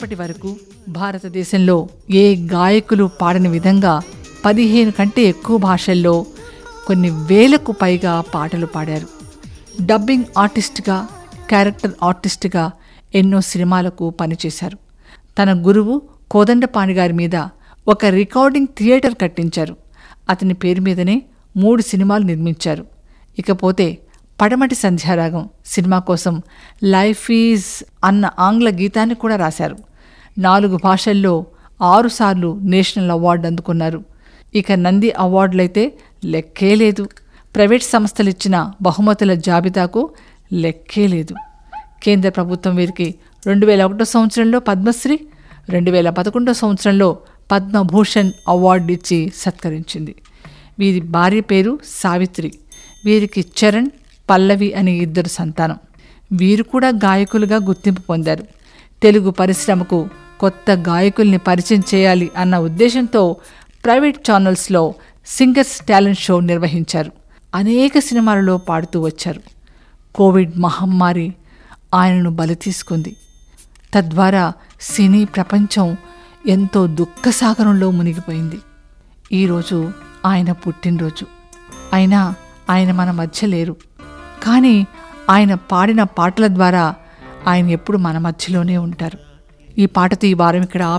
ఇప్పటి వరకు భారతదేశంలో ఏ గాయకులు పాడని విధంగా పదిహేను కంటే ఎక్కువ భాషల్లో కొన్ని వేలకు పైగా పాటలు పాడారు డబ్బింగ్ ఆర్టిస్ట్గా క్యారెక్టర్ ఆర్టిస్ట్గా ఎన్నో సినిమాలకు పనిచేశారు తన గురువు కోదండపాణి గారి మీద ఒక రికార్డింగ్ థియేటర్ కట్టించారు అతని పేరు మీదనే మూడు సినిమాలు నిర్మించారు ఇకపోతే పడమటి సంధ్యారాగం సినిమా కోసం లైఫ్ ఈజ్ అన్న ఆంగ్ల గీతాన్ని కూడా రాశారు నాలుగు భాషల్లో ఆరుసార్లు నేషనల్ అవార్డు అందుకున్నారు ఇక నంది అవార్డులైతే లెక్కే లేదు ప్రైవేట్ సంస్థలు ఇచ్చిన బహుమతుల జాబితాకు లెక్కే లేదు కేంద్ర ప్రభుత్వం వీరికి రెండు వేల ఒకటో సంవత్సరంలో పద్మశ్రీ రెండు వేల పదకొండో సంవత్సరంలో పద్మభూషణ్ అవార్డు ఇచ్చి సత్కరించింది వీరి భార్య పేరు సావిత్రి వీరికి చరణ్ పల్లవి అనే ఇద్దరు సంతానం వీరు కూడా గాయకులుగా గుర్తింపు పొందారు తెలుగు పరిశ్రమకు కొత్త గాయకుల్ని పరిచయం చేయాలి అన్న ఉద్దేశంతో ప్రైవేట్ ఛానల్స్లో సింగర్స్ టాలెంట్ షో నిర్వహించారు అనేక సినిమాలలో పాడుతూ వచ్చారు కోవిడ్ మహమ్మారి ఆయనను బలి తీసుకుంది తద్వారా సినీ ప్రపంచం ఎంతో దుఃఖసాగరంలో మునిగిపోయింది ఈరోజు ఆయన పుట్టినరోజు అయినా ఆయన మన మధ్య లేరు కానీ ఆయన పాడిన పాటల ద్వారా ఆయన ఎప్పుడు మన మధ్యలోనే ఉంటారు ఈ పాటతో ఈ వారం ఇక్కడ